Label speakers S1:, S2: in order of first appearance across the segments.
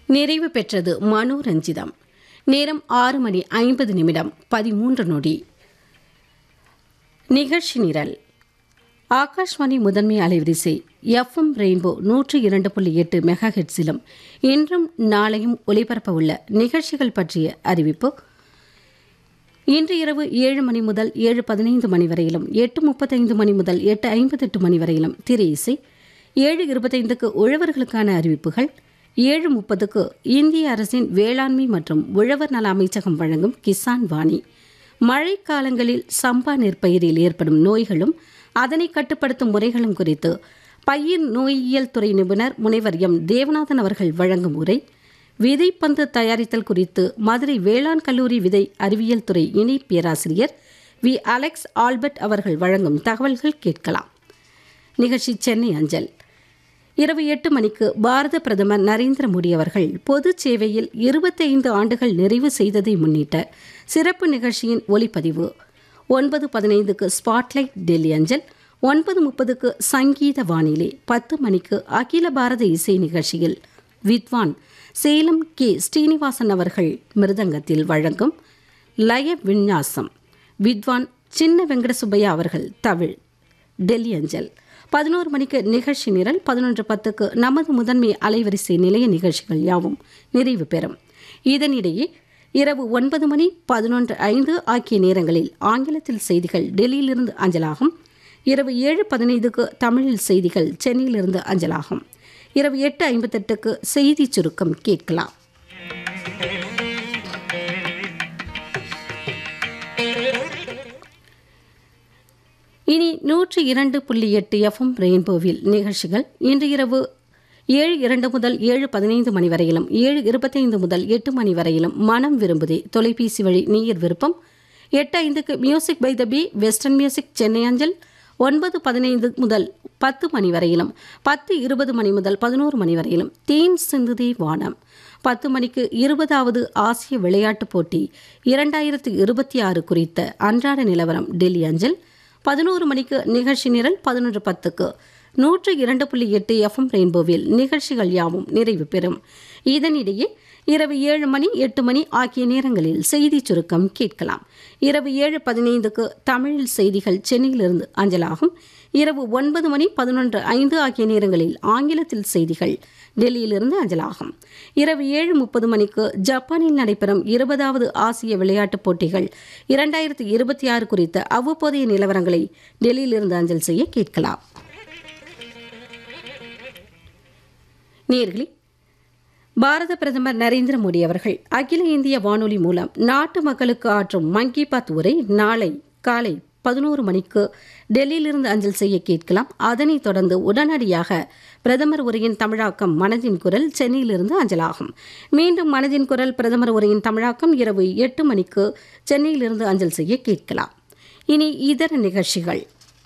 S1: நிறைவு பெற்றது மனோரஞ்சிதம் நேரம் ஆறு மணி ஐம்பது நிமிடம் பதிமூன்று நொடி நிகழ்ச்சி நிரல் ஆகாஷ்வாணி முதன்மை அலைவரிசை எஃப்எம் ரெயின்போ நூற்று இரண்டு புள்ளி எட்டு மெகா ஹெட்ஸிலும் இன்றும் நாளையும் ஒலிபரப்ப உள்ள நிகழ்ச்சிகள் பற்றிய அறிவிப்பு இன்று இரவு ஏழு மணி முதல் ஏழு பதினைந்து மணி வரையிலும் எட்டு முப்பத்தைந்து மணி முதல் எட்டு ஐம்பத்தெட்டு மணி வரையிலும் திரை இசை ஏழு இருபத்தைந்துக்கு உழவர்களுக்கான அறிவிப்புகள் ஏழு முப்பதுக்கு இந்திய அரசின் வேளாண்மை மற்றும் உழவர் நல அமைச்சகம் வழங்கும் கிசான் வாணி மழைக்காலங்களில் சம்பா நெற்பயிரில் ஏற்படும் நோய்களும் அதனை கட்டுப்படுத்தும் முறைகளும் குறித்து பயிர் நோயியல் துறை நிபுணர் முனைவர் எம் தேவநாதன் அவர்கள் வழங்கும் உரை விதைப்பந்து தயாரித்தல் குறித்து மதுரை வேளாண் கல்லூரி விதை அறிவியல் துறை இணை பேராசிரியர் வி அலெக்ஸ் ஆல்பர்ட் அவர்கள் வழங்கும் தகவல்கள் கேட்கலாம் நிகழ்ச்சி சென்னை அஞ்சல் இரவு எட்டு மணிக்கு பாரத பிரதமர் நரேந்திர மோடி அவர்கள் பொது சேவையில் இருபத்தைந்து ஆண்டுகள் நிறைவு செய்ததை முன்னிட்ட சிறப்பு நிகழ்ச்சியின் ஒலிப்பதிவு ஒன்பது பதினைந்துக்கு ஸ்பாட்லைட் டெல்லி அஞ்சல் ஒன்பது முப்பதுக்கு சங்கீத வானிலை பத்து மணிக்கு அகில பாரத இசை நிகழ்ச்சியில் வித்வான் சேலம் கே ஸ்ரீனிவாசன் அவர்கள் மிருதங்கத்தில் வழங்கும் லய விந்யாசம் வித்வான் சின்ன வெங்கட சுப்பையா அவர்கள் தமிழ் டெல்லி அஞ்சல் பதினோரு மணிக்கு நிகழ்ச்சி நிரல் பதினொன்று பத்துக்கு நமது முதன்மை அலைவரிசை நிலைய நிகழ்ச்சிகள் யாவும் நிறைவு பெறும் இதனிடையே இரவு ஒன்பது மணி பதினொன்று ஐந்து ஆகிய நேரங்களில் ஆங்கிலத்தில் செய்திகள் டெல்லியிலிருந்து அஞ்சலாகும் இரவு ஏழு பதினைந்துக்கு தமிழில் செய்திகள் சென்னையிலிருந்து அஞ்சலாகும் இரவு எட்டு ஐம்பத்தெட்டுக்கு செய்தி சுருக்கம் கேட்கலாம் இனி நூற்றி இரண்டு புள்ளி எட்டு எஃப்எம் ரெயின்போவில் நிகழ்ச்சிகள் இன்று இரவு ஏழு இரண்டு முதல் ஏழு பதினைந்து மணி வரையிலும் ஏழு இருபத்தைந்து முதல் எட்டு மணி வரையிலும் மனம் விரும்புதே தொலைபேசி வழி நீர் விருப்பம் எட்டு ஐந்துக்கு music by the P western music Chennai அஞ்சல் ஒன்பது பதினைந்து முதல் பத்து மணி வரையிலும் பத்து இருபது மணி முதல் பதினோரு மணி வரையிலும் தேன் சிந்துதே வானம் பத்து மணிக்கு இருபதாவது ஆசிய விளையாட்டுப் போட்டி இரண்டாயிரத்து இருபத்தி ஆறு குறித்த அன்றாட நிலவரம் டெல்லி அஞ்சல் பதினோரு மணிக்கு நிகழ்ச்சி நிரல் பதினொன்று பத்துக்கு நூற்று இரண்டு புள்ளி எட்டு எஃப்எம் ரெயின்போவில் நிகழ்ச்சிகள் யாவும் நிறைவு பெறும் இதனிடையே இரவு ஏழு மணி எட்டு மணி ஆகிய நேரங்களில் செய்தி சுருக்கம் கேட்கலாம் இரவு ஏழு பதினைந்துக்கு தமிழில் செய்திகள் சென்னையிலிருந்து அஞ்சலாகும் இரவு ஒன்பது மணி பதினொன்று ஐந்து ஆகிய நேரங்களில் ஆங்கிலத்தில் செய்திகள் டெல்லியிலிருந்து அஞ்சலாகும் இரவு ஏழு முப்பது மணிக்கு ஜப்பானில் நடைபெறும் இருபதாவது ஆசிய விளையாட்டுப் போட்டிகள் இரண்டாயிரத்தி இருபத்தி ஆறு குறித்த அவ்வப்போதைய நிலவரங்களை டெல்லியிலிருந்து அஞ்சல் செய்ய கேட்கலாம் நேர்களே பாரத பிரதமர் நரேந்திர மோடி அவர்கள் அகில இந்திய வானொலி மூலம் நாட்டு மக்களுக்கு ஆற்றும் மன் கி பாத் உரை நாளை காலை பதினோரு மணிக்கு டெல்லியிலிருந்து அஞ்சல் செய்ய கேட்கலாம் அதனைத் தொடர்ந்து உடனடியாக பிரதமர் உரையின் தமிழாக்கம் மனதின் குரல் சென்னையிலிருந்து அஞ்சலாகும் மீண்டும் மனதின் குரல் பிரதமர் உரையின் தமிழாக்கம் இரவு எட்டு மணிக்கு சென்னையிலிருந்து அஞ்சல் செய்ய கேட்கலாம் இனி இதர நிகழ்ச்சிகள்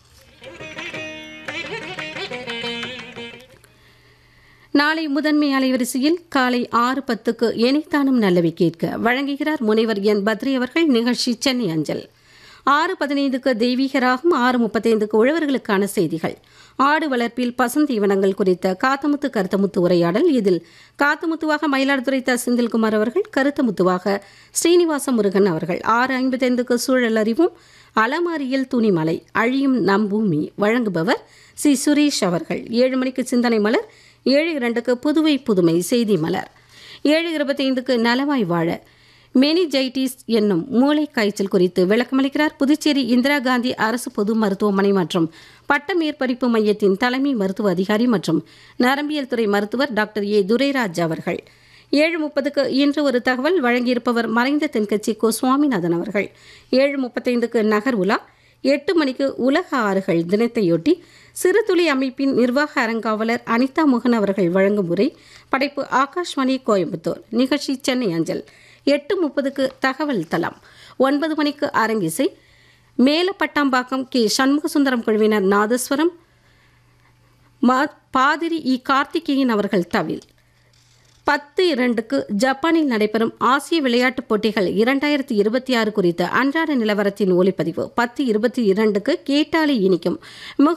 S1: நாளை முதன்மை அலைவரிசையில் காலை ஆறு பத்துக்கு எனைத்தானும் நல்லவை கேட்க வழங்குகிறார் முனைவர் என் பத்ரி அவர்கள் நிகழ்ச்சி சென்னை அஞ்சல் ஆறு பதினைந்துக்கு தெய்வீகராகும் ஆறு முப்பத்தைந்துக்கு உழவர்களுக்கான செய்திகள் ஆடு வளர்ப்பில் பசுந்தீவனங்கள் குறித்த காத்தமுத்து கருத்தமுத்து உரையாடல் இதில் காத்தமுத்துவாக மயிலாடுதுறை த செந்தில்குமார் அவர்கள் கருத்தமுத்துவாக ஸ்ரீனிவாச முருகன் அவர்கள் ஆறு ஐம்பத்தைந்துக்கு சூழல் அறிவும் அலமாரியில் துணிமலை அழியும் நம் பூமி வழங்குபவர் சி சுரேஷ் அவர்கள் ஏழு மணிக்கு சிந்தனை மலர் ஏழு இரண்டுக்கு புதுவை புதுமை செய்தி மலர் ஏழு இருபத்தைந்துக்கு நலவாய் வாழ மெனிஜைட்டிஸ் என்னும் மூளை காய்ச்சல் குறித்து விளக்கமளிக்கிறார் புதுச்சேரி இந்திரா காந்தி அரசு பொது மருத்துவமனை மற்றும் பட்ட மேற்படிப்பு மையத்தின் தலைமை மருத்துவ அதிகாரி மற்றும் நரம்பியல் துறை மருத்துவர் டாக்டர் ஏ துரைராஜ் அவர்கள் ஏழு முப்பதுக்கு இன்று ஒரு தகவல் வழங்கியிருப்பவர் மறைந்த தென்கட்சி கோ சுவாமிநாதன் அவர்கள் ஏழு முப்பத்தைந்துக்கு நகர் உலா எட்டு மணிக்கு உலக ஆறுகள் தினத்தையொட்டி சிறுதுளி அமைப்பின் நிர்வாக அரங்காவலர் அனிதா மோகன் அவர்கள் வழங்கும் உரை படைப்பு ஆகாஷ்வாணி கோயம்புத்தூர் நிகழ்ச்சி சென்னை அஞ்சல் எட்டு முப்பதுக்கு தகவல் தளம் ஒன்பது மணிக்கு அரங்கிசை மேலப்பட்டாம்பாக்கம் கே சண்முகசுந்தரம் குழுவினர் நாதஸ்வரம் மா பாதிரி இ கார்த்திகேயன் அவர்கள் தவில் பத்து இரண்டுக்கு ஜப்பானில் நடைபெறும் ஆசிய விளையாட்டுப் போட்டிகள் இரண்டாயிரத்தி இருபத்தி ஆறு குறித்த அன்றாட நிலவரத்தின் ஒளிப்பதிவு பத்து இருபத்தி இரண்டுக்கு கேட்டாலே இனிக்கும்